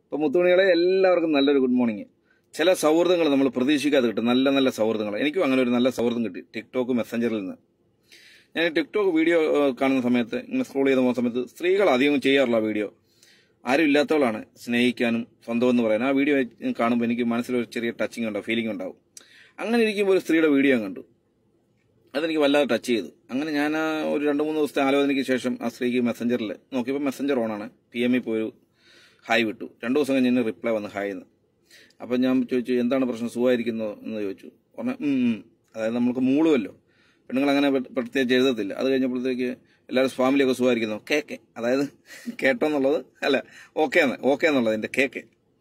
അപ്പോൾ മുത്തുമണികളെ എല്ലാവർക്കും നല്ലൊരു ഗുഡ് മോർണിംഗ് ചില സൗഹൃദങ്ങൾ നമ്മൾ പ്രതീക്ഷിക്കാതെ കിട്ടും നല്ല നല്ല സൗഹൃദങ്ങൾ എനിക്കും അങ്ങനെ ഒരു നല്ല സൗഹൃദം കിട്ടി ടിക്ടോക്ക് മെസ്സഞ്ചറിൽ നിന്ന് ഞാൻ ഈ ടിക്ടോക്ക് വീഡിയോ ഏഹ്, കാണുന്ന സമയത്ത് ഇങ്ങനെ സ്ക്രോൾ ചെയ്ത് പോകുന്ന സമയത്ത് സ്ത്രീകൾ അധികം ചെയ്യാറുള്ള വീഡിയോ ആരും ഇല്ലാത്തവളാണ് സ്നേഹിക്കാനും സ്വന്തം എന്ന് പറയാൻ ആ വീഡിയോ കാണുമ്പോൾ എനിക്ക് മനസ്സിലൊരു ചെറിയ ടച്ചിങ് ഉണ്ടാവും ഫീലിംഗ് ഉണ്ടാവും അങ്ങനെ ഇരിക്കുമ്പോൾ ഒരു സ്ത്രീയുടെ വീഡിയോ ഞാൻ കണ്ടു അതെനിക്ക് വല്ലാതെ ടച്ച് ചെയ്തു അങ്ങനെ ഞാൻ ആ ഒരു രണ്ട് മൂന്ന് ദിവസത്തെ ആലോചനയ്ക്ക് ശേഷം ആ സ്ത്രീക്ക് മെസ്സഞ്ചറിൽ നോക്കിയപ്പോൾ മെസ്സഞ്ചർ ഓണാണ് പി എമ്മിൽ പോയൊരു ഹായ് വിട്ടു രണ്ട് ദിവസം കഴിഞ്ഞ് റിപ്ലൈ വന്ന് ഹായ് എന്ന് അപ്പം ഞാൻ ചോദിച്ചു എന്താണ് പ്രശ്നം സുഖമായിരിക്കുന്നോ എന്ന് ചോദിച്ചു പറഞ്ഞു "ഉം, ഉം." അതായത് നമുക്ക് മൂളുമല്ലോ പെണ്ണുങ്ങൾ അങ്ങനെ പ്ര- പ്രത്യേകിച്ച് എഴുതത്തില്ല അത് കഴിഞ്ഞപ്പോഴത്തേക്ക് എല്ലാവരും ഫാമിലിയൊക്കെ സുഖമായിരിക്കുന്നു കേക്കെ അതായത് കേട്ടോ എന്നുള്ളത് അല്ല ഓക്കെ എന്ന് ഓക്കെ എന്നുള്ളത് എൻ്റെ കേക്കെ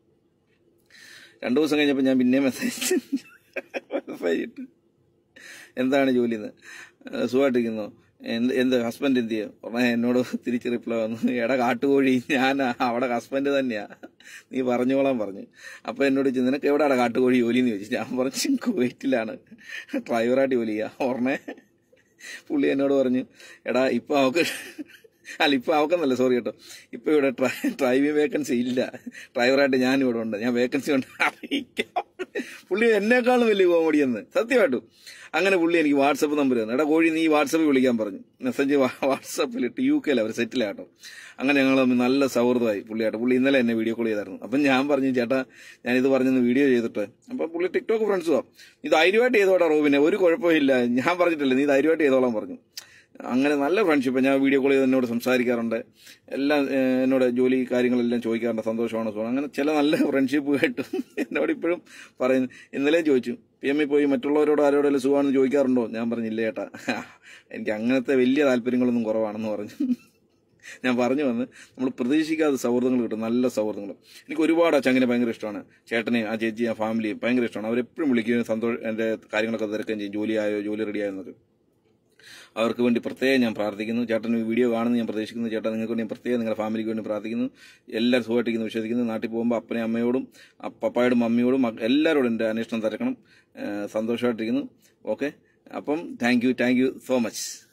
രണ്ടു ദിവസം കഴിഞ്ഞപ്പോൾ ഞാൻ പിന്നെയും മെസ്സേജ് മെസ്സേജ് ഇട്ട് എന്താണ് ജോലി എന്ന് സുഖമായിട്ടിരിക്കുന്നു എന്ത് എന്ത് ഹസ്ബൻഡ് എന്ത് ചെയ്യും ഉടനെ എന്നോട് തിരിച്ച് റിപ്ലൈ വന്നു എടാ കാട്ടുകോഴി ഞാൻ അവിടെ ഹസ്ബൻഡ് തന്നെയാ നീ പറഞ്ഞോളാൻ പറഞ്ഞു അപ്പോൾ എന്നോട് ചോദിച്ചു നിനക്ക് എവിടെയാണ് കാട്ടുകോഴി ജോലി എന്ന് ചോദിച്ചു ഞാൻ പറഞ്ഞു കുവൈറ്റിലാണ് ഡ്രൈവറായിട്ട് ജോലി ചെയ്യുക ഉടനെ പുള്ളി എന്നോട് പറഞ്ഞു എടാ ഇപ്പം അവക്ക് അല്ല ഇപ്പം അവക്കെന്നല്ല സോറി കേട്ടോ ഇപ്പം ഇവിടെ ഡ്രൈ- ഡ്രൈവിംഗ് വേക്കൻസി ഇല്ല ഡ്രൈവറായിട്ട് ഞാൻ ഇവിടെ ഉണ്ട് ഞാൻ വേക്കൻസി ഉണ്ട് അറിയിക്കാം പുള്ളി എന്നെക്കാളും വലിയ കോമഡി എന്ന് സത്യമായിട്ടും അങ്ങനെ പുള്ളി എനിക്ക് വാട്സപ്പ് നമ്പർ തന്നു എടാ കോഴി നീ വാട്സപ്പിൽ വിളിക്കാൻ പറഞ്ഞു മെസ്സേജ് വാട്സപ്പിലിട്ട് യു കെയിൽ അവർ സെറ്റിലാട്ടോ അങ്ങനെ ഞങ്ങൾ തമ്മിൽ നല്ല സൗഹൃദമായി പുള്ളിയായിട്ട് പുള്ളി ഇന്നലെ എന്നെ വീഡിയോ കോൾ ചെയ്തായിരുന്നു അപ്പം ഞാൻ പറഞ്ഞു ചേട്ടാ ഞാനിത് പറഞ്ഞൊന്ന് വീഡിയോ ചെയ്തിട്ട് അപ്പം പുള്ളി ടിക്ടോക്ക് ഫ്രണ്ട്സുവാ നീ ധൈര്യമായിട്ട് ചെയ്തോടാ റോബിനെ ഒരു കുഴപ്പമില്ല ഞാൻ പറഞ്ഞിട്ടില്ല നീ ധൈര്യമായിട്ട് ചെയ്തോളാൻ പറഞ്ഞു അങ്ങനെ നല്ല ഫ്രണ്ട്ഷിപ്പ് ഞാൻ വീഡിയോ കോൾ ചെയ്ത് എന്നോട് സംസാരിക്കാറുണ്ട് എല്ലാം ഏഹ്, എന്നോട് ജോലി കാര്യങ്ങളെല്ലാം ചോദിക്കാറുണ്ട് സന്തോഷമാണ് സുഖം അങ്ങനെ ചില നല്ല ഫ്രണ്ട്ഷിപ്പ് കേട്ടും എന്നോട് ഇപ്പോഴും പറയുന്നു ഇന്നലെ ചോദിച്ചു പി എമ്മിൽ പോയി മറ്റുള്ളവരോട് ആരോടെല്ലാം സുഖമാണെന്ന് ചോദിക്കാറുണ്ടോ ഞാൻ പറഞ്ഞില്ല ചേട്ടാ എനിക്ക് അങ്ങനത്തെ വലിയ താല്പര്യങ്ങളൊന്നും കുറവാണെന്ന് പറഞ്ഞു ഞാൻ പറഞ്ഞു വന്ന് നമ്മൾ പ്രതീക്ഷിക്കാതെ സൗഹൃദങ്ങൾ കിട്ടും നല്ല സൗഹൃദങ്ങൾ എനിക്ക് ഒരുപാട് ആ ചങ്ങനെ ഭയങ്കര ഇഷ്ടമാണ് ചേട്ടനെ ആ ചേച്ചി ആ ഫാമിലി ഭയങ്കര ഇഷ്ടമാണ് അവരെപ്പോഴും വിളിക്കുകയും സന്തോഷം എൻ്റെ കാര്യങ്ങളൊക്കെ തിരക്കുകയും ചെയ്യും ജോലി ആയോ ജോലി റെഡി ആയോ എന്നൊക്കെ അവർക്ക് വേണ്ടി പ്രത്യേകം ഞാൻ പ്രാർത്ഥിക്കുന്നു ചേട്ടൻ ഈ വീഡിയോ കാണുന്നു ഞാൻ പ്രതീക്ഷിക്കുന്നു ചേട്ടൻ നിങ്ങൾക്ക് വേണ്ടി ഞാൻ പ്രത്യേകം നിങ്ങളുടെ ഫാമിലിക്ക് വേണ്ടി പ്രാർത്ഥിക്കുന്നു എല്ലാവരും സുഖമായിട്ടിരിക്കുന്നു വിശ്വസിക്കുന്നു നാട്ടിൽ പോകുമ്പോൾ അപ്പനെ അമ്മയോടും അ- പപ്പായോടും മമ്മിയോടും മക്ക- എല്ലാവരോടും എൻ്റെ അന്വേഷണം തിരക്കണം ഏഹ് സന്തോഷമായിട്ടിരിക്കുന്നു ഓക്കെ അപ്പം thank you thank you so much